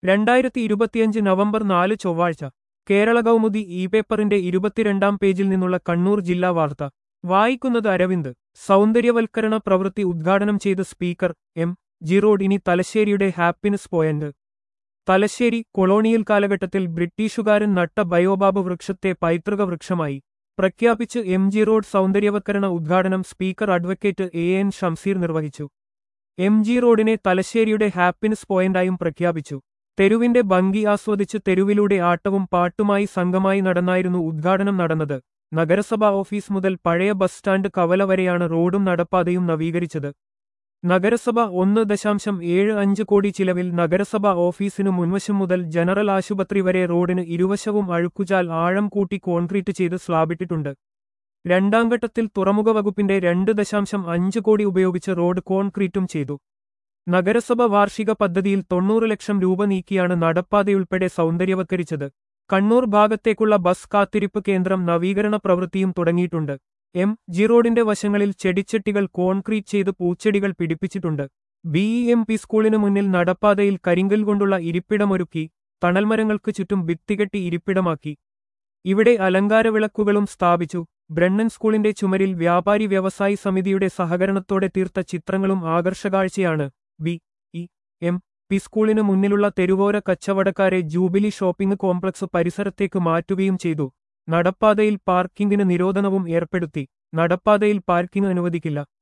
രണ്ടായിരത്തി ഇരുപത്തിയഞ്ച് നവംബർ നാല് ചൊവ്വാഴ്ച കേരള കൗമുദി ഇ പേപ്പറിന്റെ ഇരുപത്തിരണ്ടാം പേജിൽ നിന്നുള്ള കണ്ണൂർ ജില്ലാ വാർത്ത വായിക്കുന്നത് അരവിന്ദ് സൗന്ദര്യവൽക്കരണ പ്രവൃത്തി ഉദ്ഘാടനം ചെയ്ത സ്പീക്കർ എം ജിറോഡ് ഇനി തലശ്ശേരിയുടെ ഹാപ്പിനെസ് പോയിന്റ് തലശ്ശേരി കൊളോണിയൽ കാലഘട്ടത്തിൽ ബ്രിട്ടീഷുകാരൻ നട്ട ബയോബാബ് വൃക്ഷത്തെ പൈതൃക വൃക്ഷമായി പ്രഖ്യാപിച്ച് എം ജി റോഡ് സൗന്ദര്യവൽക്കരണ ഉദ്ഘാടനം speaker advocate A N Shamseer നിർവഹിച്ചു എം ജി റോഡിനെ തലശ്ശേരിയുടെ ഹാപ്പിനെസ് പോയിന്റായും പ്രഖ്യാപിച്ചു തെരുവിന്റെ ഭംഗി ആസ്വദിച്ച് തെരുവിലൂടെ ആട്ടവും പാട്ടുമായി സംഘമായി നടന്നായിരുന്നു ഉദ്ഘാടനം നടന്നത് നഗരസഭാ ഓഫീസ് മുതൽ പഴയ ബസ് സ്റ്റാൻഡ് കവല വരെയാണ് റോഡും നടപ്പാതയും നവീകരിച്ചത് നഗരസഭ ഒന്ന് ദശാംശം ഏഴ് അഞ്ച് കോടി ചിലവിൽ നഗരസഭാ ഓഫീസിനു മുൻവശം മുതൽ ജനറൽ ആശുപത്രി വരെ റോഡിന് ഇരുവശവും അഴുക്കുചാൽ ആഴം കൂട്ടി കോൺക്രീറ്റ് ചെയ്ത് സ്ലാബിട്ടിട്ടുണ്ട് രണ്ടാം ഘട്ടത്തിൽ തുറമുഖ വകുപ്പിന്റെ രണ്ട് ദശാംശം അഞ്ച് കോടി ഉപയോഗിച്ച് റോഡ് കോൺക്രീറ്റും ചെയ്തു നഗരസഭ വാർഷിക പദ്ധതിയിൽ തൊണ്ണൂറ് ലക്ഷം രൂപ നീക്കിയാണ് നടപ്പാതയുൾപ്പെടെ സൗന്ദര്യവത്കരിച്ചത് കണ്ണൂർ ഭാഗത്തേക്കുള്ള ബസ് കാത്തിരിപ്പ് കേന്ദ്രം നവീകരണ പ്രവൃത്തിയും തുടങ്ങിയിട്ടുണ്ട് എം ജി റോഡിന്റെ വശങ്ങളിൽ ചെടിച്ചട്ടികൾ കോൺക്രീറ്റ് ചെയ്ത് പൂച്ചെടികൾ പിടിപ്പിച്ചിട്ടുണ്ട് ബി ഇ എം പി സ്കൂളിനു മുന്നിൽ നടപ്പാതയിൽ കരിങ്കൽ കൊണ്ടുള്ള ഇരിപ്പിടമൊരുക്കി തണൽമരങ്ങൾക്ക് ചുറ്റും ഭിത്തികെട്ടി ഇരിപ്പിടമാക്കി ഇവിടെ അലങ്കാര വിളക്കുകളും സ്ഥാപിച്ചു ബ്രണ്ണൻ സ്കൂളിന്റെ ചുമരിൽ വ്യാപാരി വ്യവസായി സമിതിയുടെ സഹകരണത്തോടെ തീർത്ത ചിത്രങ്ങളും ആകർഷകാഴ്ചയാണ് ബി ഇ എം പി സ്കൂളിന് മുന്നിലുള്ള തെരുവോര കച്ചവടക്കാരെ ജൂബിലി ഷോപ്പിംഗ് കോംപ്ലക്സ് പരിസരത്തേക്ക് മാറ്റുകയും ചെയ്തു നടപ്പാതയിൽ പാർക്കിംഗിന് നിരോധനവും ഏർപ്പെടുത്തി നടപ്പാതയിൽ പാർക്കിംഗ് അനുവദിക്കില്ല